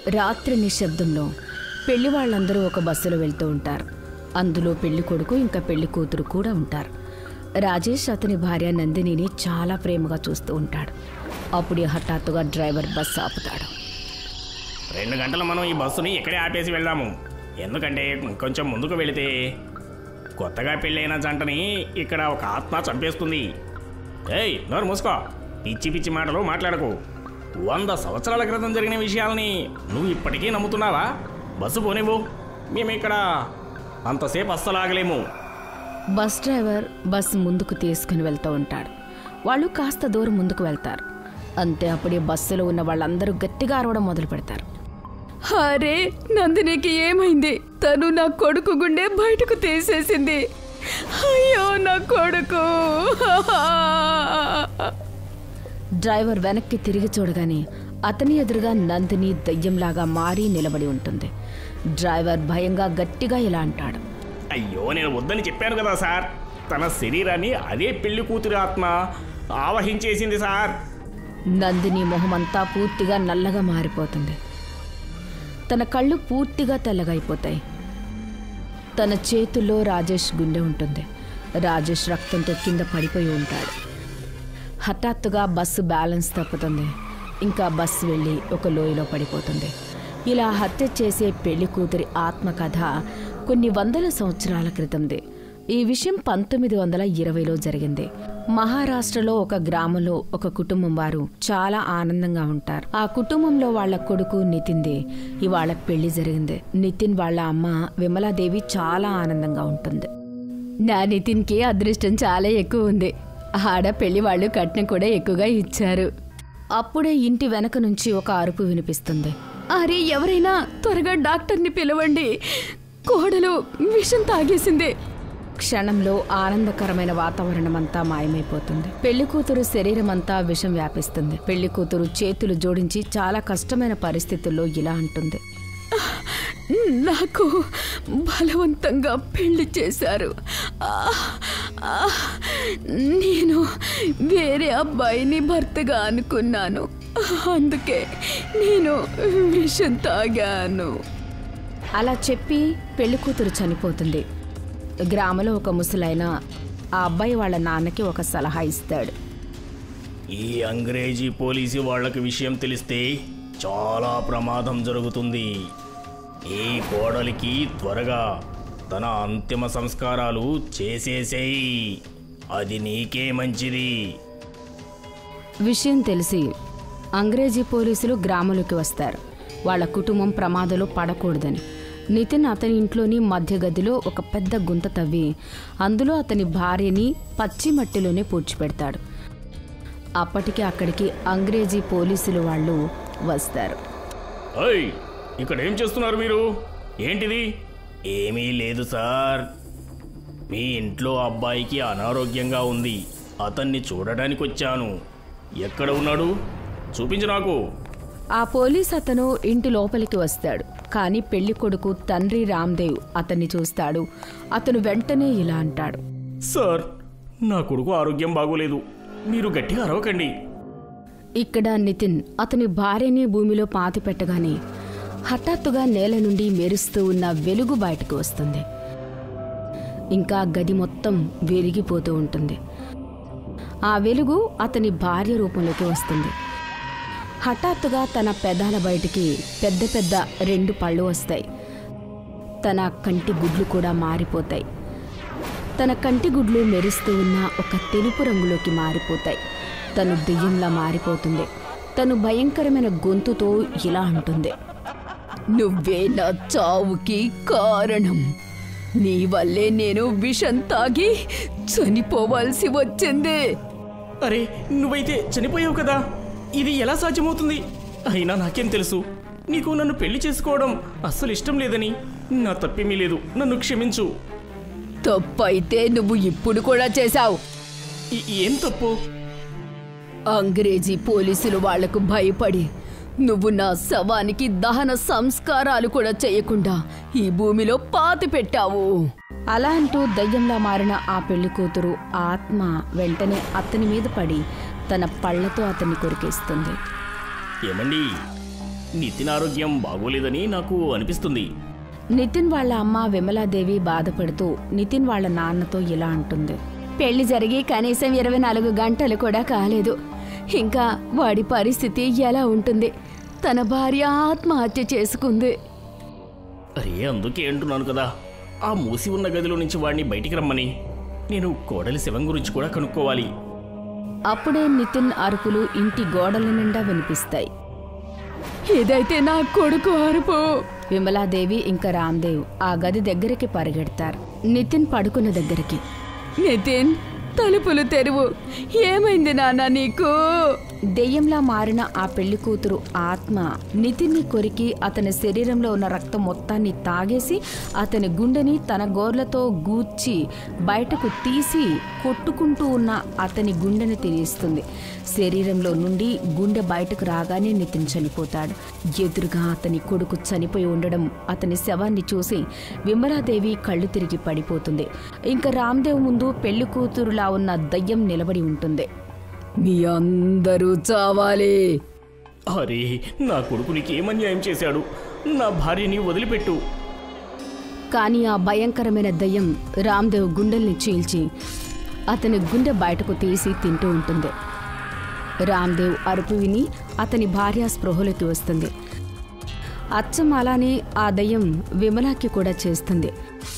రాత్రి నిశ్శబ్దంలో పెళ్లి వాళ్ళందరూ ఒక బస్సులో వెళ్తూ ఉంటారు అందులో పెళ్లి కొడుకు ఇంకా పెళ్లి కూతురు కూడా ఉంటారు రాజేష్ అతని భార్య నందినిని చాలా ప్రేమగా చూస్తూ ఉంటాడు అప్పుడే హఠాత్తుగా డ్రైవర్ బస్సు ఆపుతాడు రెండు గంటలు మనం ఈ బస్సుని ఇక్కడే ఆపేసి వెళ్దాము ఎందుకంటే కొంచెం ముందుకు వెళితే కొత్తగా పెళ్ళైన జంటని ఇక్కడ ఒక ఆత్మ చంపేస్తుంది ఏయ్ నోరు మూసుకో పిచ్చి పిచ్చి మాటలు మాట్లాడకు వంద సంవత్సరాల క్రితం జరిగిన విషయాల్ని నువ్వు ఇప్పటికీ నమ్ముతున్నావా బస్సు పోనివ్వు మేము ఇక్కడ అంతసేపు అస్సలాగలేము బస్ డ్రైవర్ బస్సు ముందుకు తీసుకుని వెళ్తూ ఉంటాడు వాళ్ళు కాస్త దూరం ముందుకు వెళ్తారు అంతే అప్పుడే బస్సులో ఉన్న వాళ్ళందరూ గట్టిగా అరవడం మొదలు పెడతారు అరే నందినికి ఏమైంది తను నా కొడుకు గుండె బయటకు తీసేసింది అయ్యో నా కొడుకు డ్రైవర్ వెనక్కి తిరిగి చూడగానే అతని ఎదురుగా నందిని దయ్యంలాగా మారి నిలబడి ఉంటుంది డ్రైవర్ భయంగా గట్టిగా ఇలా అంటాడు అయ్యో నేను వద్దని చెప్పాను కదా సార్ తన శరీరాన్ని అదే పెళ్లి కూతురి ఆత్మ ఆవహించేసింది సార్ నందిని మొహమంతా పూర్తిగా నల్లగా మారిపోతుంది తన కళ్ళు పూర్తిగా తెల్లగైపోతాయి తన చేతుల్లో రాజేష్ గుండె ఉంటుంది రాజేష్ రక్తంతో కింద పడిపోయి ఉంటాడు హఠాత్తుగా బస్సు బ్యాలెన్స్ తప్పుతుంది ఇంకా బస్సు వెళ్ళి ఒక లోయలో పడిపోతుంది ఇలా హత్య చేసే పెళ్లి కూతురి ఆత్మకథ కొన్ని వందల సంవత్సరాల క్రితంది ఈ విషయం పంతొమ్మిది వందల ఇరవైలో జరిగింది మహారాష్ట్రలో ఒక గ్రామంలో ఒక కుటుంబం వారు చాలా ఆనందంగా ఉంటారు ఆ కుటుంబంలో వాళ్ళ కొడుకు నితిన్ది ఇవాళ పెళ్లి జరిగింది నితిన్ వాళ్ళ అమ్మ విమలాదేవి చాలా ఆనందంగా ఉంటుంది నా నితిన్కి అదృష్టం చాలా ఎక్కువ ఉంది ఆడ పెళ్లి వాళ్ళు కట్నం కూడా ఎక్కువగా ఇచ్చారు అప్పుడే ఇంటి వెనక నుంచి ఒక అరుపు వినిపిస్తుంది అరే ఎవరైనా త్వరగా డాక్టర్ని పిలవండి కోడలు విషం తాగేసింది క్షణంలో ఆనందకరమైన వాతావరణం అంతా మాయమైపోతుంది పెళ్లి కూతురు శరీరం అంతా విషం వ్యాపిస్తుంది పెళ్లి కూతురు చేతులు జోడించి చాలా కష్టమైన పరిస్థితుల్లో ఇలా అంటుంది నాకు బలవంతంగా పెళ్లి చేశారు ఆ, ఆ, నేను వేరే అబ్బాయిని భర్తగా అనుకున్నాను అందుకే నేను విషం తాగాను అలా చెప్పి పెళ్లి కూతురు చనిపోతుంది గ్రామంలో ఒక ముసలైన ఆ అబ్బాయి వాళ్ళ నాన్నకి ఒక సలహా ఇస్తాడు ఈ అంగ్రేజీ పోలీసు వాళ్ళకి విషయం తెలిస్తే చాలా ప్రమాదం జరుగుతుంది ఈ కోడలికి త్వరగా తన అంతిమ సంస్కారాలు చేసేసేయి అది నీకే మంచిది విషయం తెలిసి అంగ్రేజీ పోలీసులు గ్రామంలోకి వస్తారు వాళ్ళ కుటుంబం ప్రమాదంలో పడకూడదని నితిన్ అతని ఇంట్లోని మధ్య గదిలో ఒక పెద్ద గుంత తవ్వి అందులో అతని భార్యని పచ్చి మట్టిలోనే పూడ్చిపెడతాడు అప్పటికి అక్కడికి అంగ్రేజీ పోలీసులు వాళ్ళు వస్తారు అయ్ ఇక్కడ ఏం చేస్తున్నారు మీరు ఏంటిది ఏమీ లేదు సార్ మీ ఇంట్లో అబ్బాయికి అనారోగ్యంగా ఉంది అతన్ని చూడడానికి వచ్చాను ఎక్కడ ఉన్నాడు చూపించు నాకు ఆ పోలీస్ అతను ఇంటి లోపలికి వస్తాడు కానీ పెళ్లి కొడుకు తండ్రి రామ్దేవ్ అతన్ని చూస్తాడు అతను వెంటనే ఇలా అంటాడు సార్ నా కొడుకు ఆరోగ్యం బాగోలేదు మీరు గట్టిగా అరవకండి ఇక్కడ నితిన్ అతని భార్యని భూమిలో పాతి పెట్టగానే హఠాత్తుగా నేల నుండి మెరుస్తూ ఉన్న వెలుగు బయటకు వస్తుంది ఇంకా గది మొత్తం వెలిగిపోతూ ఉంటుంది ఆ వెలుగు అతని భార్య రూపంలోకి వస్తుంది హఠాత్తుగా తన పెదాల బయటికి పెద్ద పెద్ద రెండు పళ్ళు వస్తాయి తన కంటి గుడ్లు కూడా మారిపోతాయి తన కంటి గుడ్లు మెరుస్తూ ఉన్న ఒక తెలుపు రంగులోకి మారిపోతాయి తను దెయ్యంలా మారిపోతుంది తను భయంకరమైన గొంతుతో ఇలా అంటుంది నువ్వే నా చావుకి కారణం నీ వల్లే నేను విషం తాగి చనిపోవాల్సి వచ్చింది అరే నువ్వైతే చనిపోయావు కదా ఇది ఎలా సాధ్యమవుతుంది అయినా నాకేం తెలుసు నీకు నన్ను పెళ్లి చేసుకోవడం అస్సలు ఇష్టం లేదని నా తప్పేమీ లేదు నన్ను క్షమించు తప్పైతే నువ్వు ఇప్పుడు కూడా చేశావు ఈ- ఏం తప్పు అంగ్రేజీ పోలీసులు వాళ్లకు భయపడి నువ్వు నా శవానికి దహన సంస్కారాలు కూడా చేయకుండా ఈ భూమిలో పాతి పెట్టావు అలా అంటూ దయ్యంలా మారిన ఆ పెళ్లి కూతురు ఆత్మ వెంటనే అతని మీద పడి తన పళ్ళతో అతన్ని కొరికేస్తుంది ఏమండి నితిన్ ఆరోగ్యం బాగోలేదని నాకు అనిపిస్తుంది నితిన్ వాళ్ళ అమ్మ విమలాదేవి బాధపడుతూ నితిన్ వాళ్ళ నాన్నతో ఇలా అంటుంది పెళ్లి జరిగి కనీసం ఇరవై నాలుగు గంటలు కూడా కాలేదు ఇంకా వాడి పరిస్థితి ఎలా ఉంటుంది తన భార్య ఆత్మహత్య చేసుకుంది అరే అందుకే అంటున్నాను కదా ఆ మూసి ఉన్న గదిలో నుంచి వాడిని బయటికి రమ్మని నేను కోడలి శవం గురించి కూడా కనుక్కోవాలి అప్పుడే నితిన్ అరుపులు ఇంటి గోడల నిండా వినిపిస్తాయి ఇదైతే నా కొడుకు అరుపు విమలాదేవి ఇంకా రామ్దేవ్ ఆ గది దగ్గరికి పరిగెడతారు నితిన్ పడుకున్న దగ్గరికి నితిన్ తలుపులు తెరువు ఏమైంది నాన్న నీకు దెయ్యంలా మారిన ఆ పెళ్లి కూతురు ఆత్మ నితిన్ని కొరికి అతని శరీరంలో ఉన్న రక్తం మొత్తాన్ని తాగేసి అతని గుండెని తన గోర్లతో గూర్చి బయటకు తీసి కొట్టుకుంటూ ఉన్న అతని గుండెని తినేస్తుంది శరీరంలో నుండి గుండె బయటకు రాగానే నితిన్ చనిపోతాడు ఎదురుగా అతని కొడుకు చనిపోయి ఉండడం అతని శవాన్ని చూసి విమలాదేవి కళ్ళు తిరిగి పడిపోతుంది ఇంకా రామ్దేవ్ ముందు పెళ్లి కూతురులా ఉన్న దయ్యం నిలబడి ఉంటుంది మీ అందరూ చావాలి అరే నా కొడుకు నీకేమన్యాయం చేశాడు నా భార్యని వదిలిపెట్టు కానీ ఆ భయంకరమైన దయ్యం రామ్దేవ్ గుండెల్ని చీల్చి అతని గుండె బయటకు తీసి తింటూ ఉంటుంది రామ్దేవ్ అరుపు విని అతని భార్య స్పృహలోకి వస్తుంది అచ్చం అలానే ఆ దయ్యం విమలాకి కూడా చేస్తుంది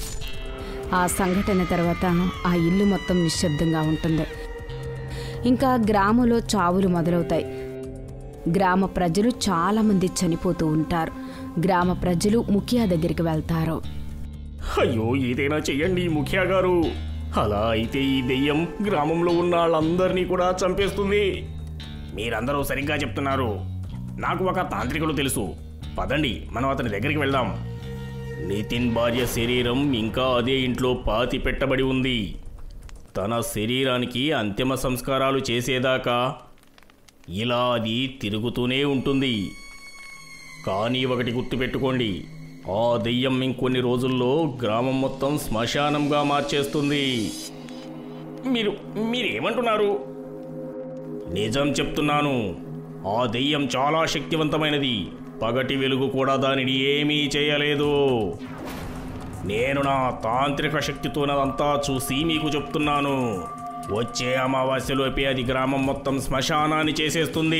ఆ సంఘటన తర్వాత ఆ ఇల్లు మొత్తం నిశ్శబ్దంగా ఉంటుంది ఇంకా గ్రామంలో చావులు మొదలవుతాయి గ్రామ ప్రజలు చాలామంది చనిపోతూ ఉంటారు గ్రామ ప్రజలు ముఖియా దగ్గరికి వెళ్తారు అయ్యో ఏదైనా చెయ్యండి ముఖ్యా గారు అలా అయితే ఈ దెయ్యం గ్రామంలో ఉన్న వాళ్ళందరినీ కూడా చంపేస్తుంది మీరందరూ సరిగ్గా చెప్తున్నారు నాకు ఒక తాంత్రికుడు తెలుసు పదండి మనం అతని దగ్గరికి వెళ్దాం నితిన్ భార్య శరీరం ఇంకా అదే ఇంట్లో పాతి పెట్టబడి ఉంది తన శరీరానికి అంతిమ సంస్కారాలు చేసేదాకా ఇలా అది తిరుగుతూనే ఉంటుంది కానీ ఒకటి గుర్తుపెట్టుకోండి ఆ దెయ్యం ఇంకొన్ని రోజుల్లో గ్రామం మొత్తం శ్మశానంగా మార్చేస్తుంది మీరు మీరేమంటున్నారు నిజం చెప్తున్నాను ఆ దెయ్యం చాలా శక్తివంతమైనది పగటి వెలుగు కూడా దానిని ఏమీ చేయలేదు నేను నా తాంత్రిక శక్తితోనదంతా చూసి మీకు చెప్తున్నాను వచ్చే అమావాస్యలోపే అది గ్రామం మొత్తం శ్మశానాన్ని చేసేస్తుంది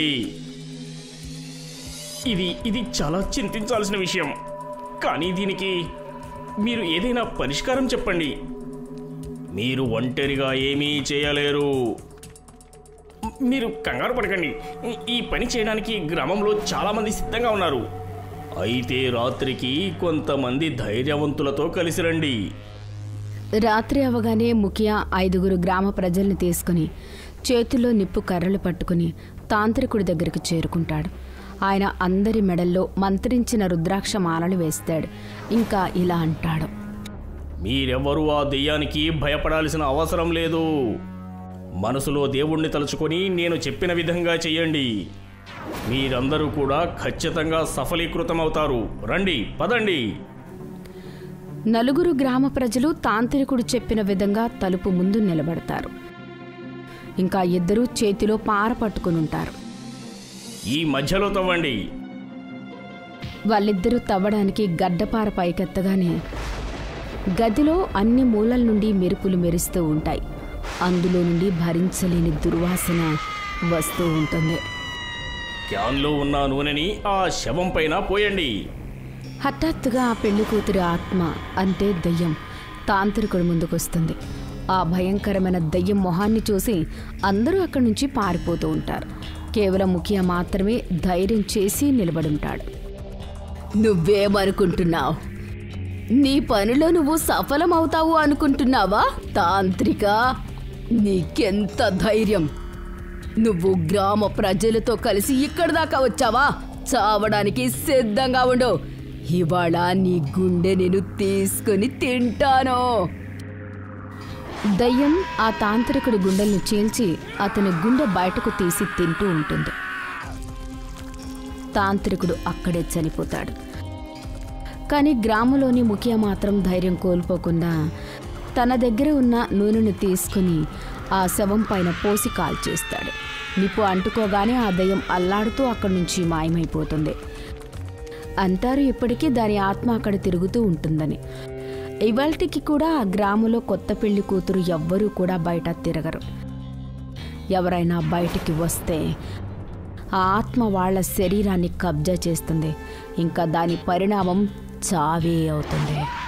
ఇది ఇది చాలా చింతించాల్సిన విషయం కానీ దీనికి మీరు ఏదైనా పరిష్కారం చెప్పండి మీరు ఒంటరిగా ఏమీ చేయలేరు మీరు కంగారు పడకండి ఈ- ఈ పని చేయడానికి గ్రామంలో చాలామంది సిద్ధంగా ఉన్నారు అయితే రాత్రికి కొంతమంది ధైర్యవంతులతో కలిసి రండి రాత్రి అవగానే ముఖియా ఐదుగురు గ్రామ ప్రజల్ని తీసుకుని చేతిలో నిప్పు కర్రలు పట్టుకుని తాంత్రికుడి దగ్గరికి చేరుకుంటాడు ఆయన అందరి మెడల్లో మంత్రించిన రుద్రాక్ష మాలలు వేస్తాడు ఇంకా ఇలా అంటాడు మీరెవ్వరూ ఆ దెయ్యానికి భయపడాల్సిన అవసరం లేదు మనసులో దేవుణ్ణి తలుచుకొని నేను చెప్పిన విధంగా చెయ్యండి మీరందరూ కూడా ఖచ్చితంగా సఫలీకృతమవుతారు రండి పదండి నలుగురు గ్రామ ప్రజలు తాంత్రికుడు చెప్పిన విధంగా తలుపు ముందు నిలబడతారు ఇంకా ఇద్దరూ చేతిలో పార పట్టుకుని ఉంటారు ఈ మధ్యలో తవ్వండి వాళ్ళిద్దరూ తవ్వడానికి గడ్డపార పైకెత్తగానే గదిలో అన్ని మూలల నుండి మెరుపులు మెరుస్తూ ఉంటాయి అందులో నుండి భరించలేని దుర్వాసన వస్తూ ఉంటుంది క్యాన్లో ఉన్న నూనెని ఆ శవం పైన పోయండి హఠాత్తుగా ఆ పెళ్లి కూతురి ఆత్మ అంటే దయ్యం తాంత్రికుడి ముందుకొస్తుంది ఆ భయంకరమైన దయ్యం మొహాన్ని చూసి అందరూ అక్కడి నుంచి పారిపోతూ ఉంటారు కేవలం ముఖ్య మాత్రమే ధైర్యం చేసి నిలబడుంటాడు నువ్వేమనుకుంటున్నావు నీ పనిలో నువ్వు సఫలమవుతావు అనుకుంటున్నావా తాంత్రిక నీకెంత ధైర్యం నువ్వు గ్రామ ప్రజలతో కలిసి ఇక్కడి దాకా వచ్చావా చావడానికి సిద్ధంగా ఉండు ఇవాళ నీ గుండె నేను తీసుకుని తింటాను దయ్యం ఆ తాంత్రికుడి గుండెల్ని చీల్చి అతని గుండె బయటకు తీసి తింటూ ఉంటుంది తాంత్రికుడు అక్కడే చనిపోతాడు కానీ గ్రామంలోని ముఖ్య మాత్రం ధైర్యం కోల్పోకుండా తన దగ్గర ఉన్న నూనెను తీసుకుని ఆ శవం పైన పోసి కాల్చేస్తాడు నిప్పు అంటుకోగానే ఆ దయ్యం అల్లాడుతూ అక్కడి నుంచి మాయమైపోతుంది అంటారు ఇప్పటికీ దాని ఆత్మ అక్కడ తిరుగుతూ ఉంటుందని ఇవాళకి కూడా ఆ గ్రామంలో కొత్త పెళ్లి కూతురు ఎవ్వరూ కూడా బయట తిరగరు ఎవరైనా బయటికి వస్తే ఆ ఆత్మ వాళ్ళ శరీరాన్ని కబ్జా చేస్తుంది ఇంకా దాని పరిణామం చావే అవుతుంది